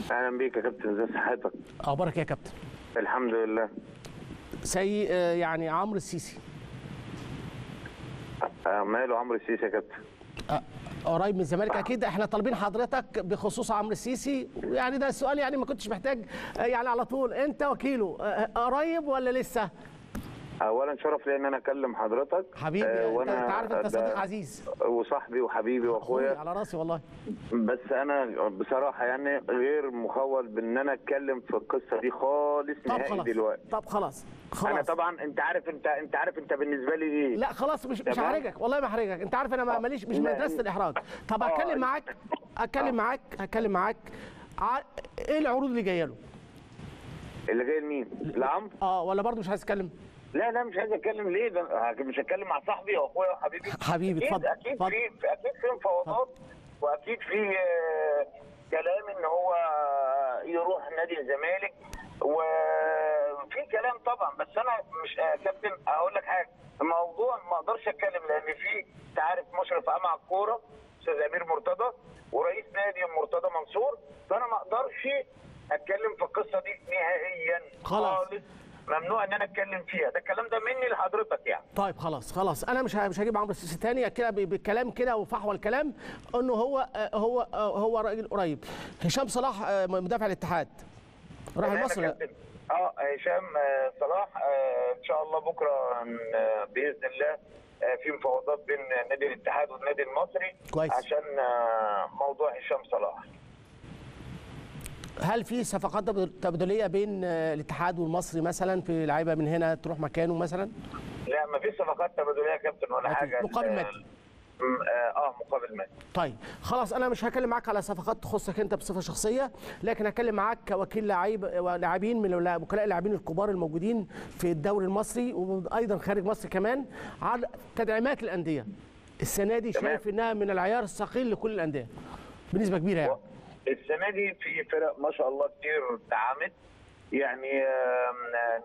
اهلا بيك يا كابتن ازي صحتك اخبارك إيه يا كابتن الحمد لله سي آه، يعني عمرو السيسي آه، ماله عمرو السيسي يا كابتن آه، قريب من الزمالك اكيد احنا طالبين حضرتك بخصوص عمرو السيسي يعني ده السؤال يعني ما كنتش محتاج آه، يعني على طول انت وكيله آه، قريب ولا لسه اولا شرف لي ان انا اكلم حضرتك حبيبي آه، انت أنت عارف انت ده- صديق عزيز وصاحبي وحبيبي اخويا واخويا على راسي والله بس انا بصراحه يعني غير مخول بان انا اتكلم في القصه دي خالص طب نهائي خلاص دلوقتي طب خلاص انا خلاص طبعا انت عارف انت انت عارف انت بالنسبه لي ايه لا خلاص مش مش تمام. هحرجك والله ما هحرجك انت عارف انا ما- ماليش مش لا. مدرسه الاحراج طب آه. هتكلم معاك هتكلم معاك هتكلم معاك ع- ايه العروض اللي جايه له اللي جاي لمين لعمرو اه ولا برضه مش عايز اتكلم لا لا مش عايز اتكلم ليه ده مش هتكلم مع صاحبي واخويا وحبيبي حبيبي، أكيد- اتفضل، اكيد اتفضل. في اكيد في مفاوضات واكيد في آه، كلام ان هو يروح نادي الزمالك وفي كلام طبعا بس انا مش آه، كابتن اقول لك حاجه الموضوع ما اقدرش اتكلم لان في انت عارف مشرف عام على الكوره استاذ امير مرتضى ورئيس نادي مرتضى منصور فانا ما اقدرش اتكلم في القصه دي نهائيا خلاص. خالص ممنوع ان انا اتكلم فيها ده الكلام ده مني لحضرتك يعني طيب خلاص خلاص انا مش ه- مش هجيب عمرو السيسي تاني كده ب- بالكلام كده وفحوى الكلام انه هو آه، هو آه، هو راجل قريب هشام صلاح آه، مدافع الاتحاد راح تمام يا مصر كابتن. اه هشام آه، صلاح آه، ان شاء الله بكره آه، باذن الله آه، في مفاوضات بين نادي الاتحاد والنادي المصري كويس. عشان آه، موضوع هشام صلاح هل في صفقات تبادل- تبادليه بين آه، الاتحاد والمصري مثلا في لعيبه من هنا تروح مكانه مثلا لا ما فيش صفقات تبادليه يا كابتن ولا أكيد. حاجه مقابل ال- مادي. م- اه آه، مقابل مادي طيب خلاص انا مش هكلم معاك على صفقات تخصك انت بصفه شخصيه لكن هكلم معاك كوكيل لعيب ولاعبين من اللا- وكلاء اللاعبين الكبار الموجودين في الدوري المصري وايضا خارج مصر كمان على تدعيمات الانديه السنه دي تمام. شايف انها من العيار الثقيل لكل الانديه بنسبه كبيره يعني السنه دي في فرق ما شاء الله كتير دعمت يعني آم،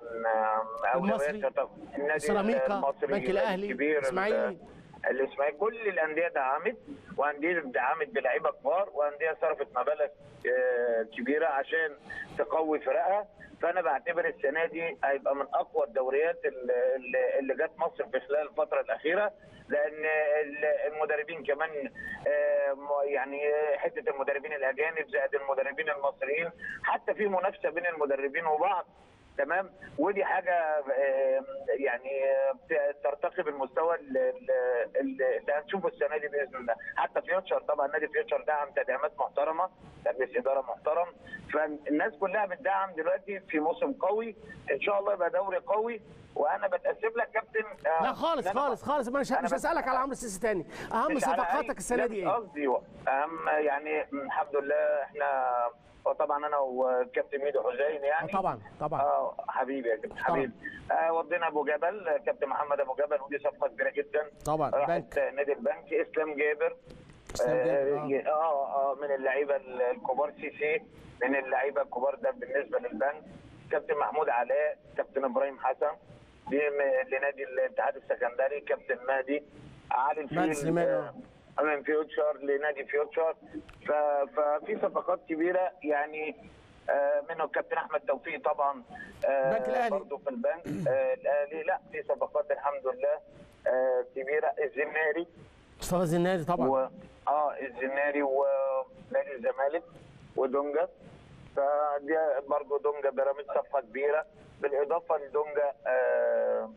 آم، المصري، أولويات طب- النادي سيراميكا، المصري بنك الأهلي، الكبير إسماعيلي. الاسماعيلي كل الانديه دعمت وانديه دعمت بلعيبه كبار وانديه صرفت مبالغ آه، كبيره عشان تقوي فرقها فانا بعتبر السنه دي هيبقى من اقوى الدوريات ال- ال- اللي جت مصر في خلال الفتره الاخيره لان ال- المدربين كمان آه، م- يعني حته المدربين الاجانب زائد المدربين المصريين حتى في منافسه بين المدربين وبعض تمام ودي حاجه آه، يعني آه، بت- ترتقي بالمستوى ال- ال- ال- اللي هنشوفه السنه دي باذن الله حتى فيوتشر طبعا نادي فيوتشر دعم تدعيمات محترمه مجلس اداره محترم فالناس كلها بتدعم دلوقتي في موسم قوي ان شاء الله يبقى دوري قوي وانا بتاسف لك كابتن آه، لا خالص إن أنا- خالص خالص ما مش أنا مش بس- هسالك على عمرو السيسي تاني اهم مش على أي- صفقاتك السنه لا، دي مش ايه قصدي اهم يعني الحمد لله احنا وطبعا انا وكابتن ميدو حسين يعني آه، طبعا طبعا اه حبيبي يا كابتن حبيبي آه ودينا ابو جبل كابتن محمد ابو جبل ودي صفقه كبيره جدا طبعا راحت بنك نادي البنك اسلام جابر إسلام جابر، اه اه, آه من اللعيبه الكبار سي سي من اللعيبه الكبار ده بالنسبه للبنك كابتن محمود علاء كابتن ابراهيم حسن دي م- لنادي الاتحاد السكندري كابتن مهدي علي مهدي الفيل سليمان، آه، من فيوتشر لنادي فيوتشر ف- ففي صفقات كبيره يعني آه، منه الكابتن احمد توفيق طبعا آه، البنك الأهلي. برضه في البنك آه، الاهلي لا في صفقات الحمد لله آه، كبيره الزماري مصطفى الزنادي طبعا و... اه الزناري ونادي الزمالك ودونجا فدي برضه دونجا بيراميدز صفقه كبيره بالاضافه لدونجا آه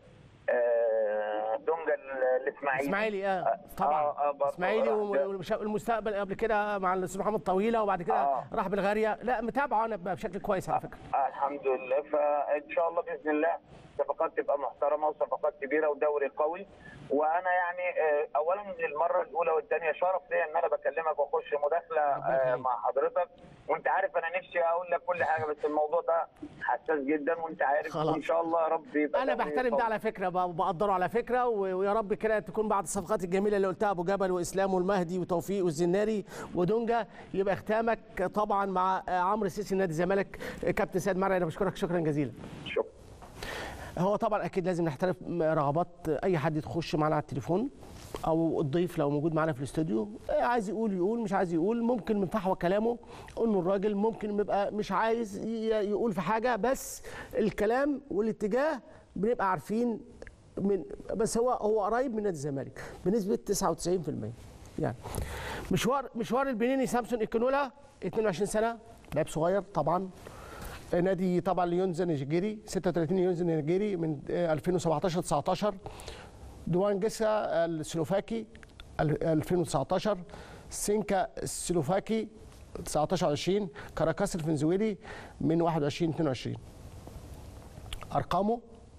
آه دونجا ال- الاسماعيلي اسماعيلي اه آه، طبعا آه، برضه اسماعيلي راح ده. والمستقبل قبل كده مع الاستاذ محمد طويله وبعد كده آه. راح بالغاريه لا متابعه انا بشكل كويس على فكره آه الحمد لله فان شاء الله باذن الله صفقات تبقى محترمه وصفقات كبيره ودوري قوي وانا يعني آه، اولا المره الاولى والثانيه شرف ليا ان انا بكلمك واخش مداخله ربنا آه، يخليك. مع حضرتك وانت عارف انا نفسي اقول لك كل حاجه بس الموضوع ده حساس جدا وانت عارف خلاص. وان شاء الله يا رب يبقى انا دوري بحترم قوي. ده على فكره ب- بقدره على فكره و- ويا رب كده تكون بعد الصفقات الجميله اللي قلتها ابو جبل واسلام والمهدي وتوفيق والزناري ودونجا يبقى ختامك طبعا مع آه، عمرو السيسي نادي الزمالك آه، كابتن سيد مرعي انا بشكرك شكرا جزيلا شكرا هو طبعا اكيد لازم نحترم رغبات اي حد يخش معانا على التليفون او الضيف لو موجود معانا في الاستوديو آه، عايز يقول يقول مش عايز يقول ممكن من فحوى كلامه انه الراجل ممكن يبقى مش عايز ي- يقول في حاجه بس الكلام والاتجاه بنبقى عارفين من بس هو هو قريب من نادي الزمالك بنسبه 99% يعني مشوار مشوار البنيني سامسون ايكونولا 22 سنه لاعب صغير طبعا نادي طبعا ليونز نيجيري 36 ليونز نيجيري من آه، 2017 19 دوان جيسا السلوفاكي ال- 2019 سينكا السلوفاكي 19 20 كاراكاس الفنزويلي من 21 22 ارقامه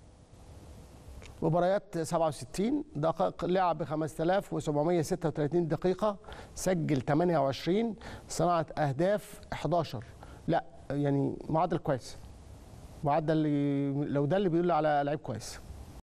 مباريات 67 دقائق لعب 5736 دقيقة سجل 28 صناعة أهداف 11 لا يعني معدل كويس معدل اللي- لو ده اللي بيقول على لعيب كويس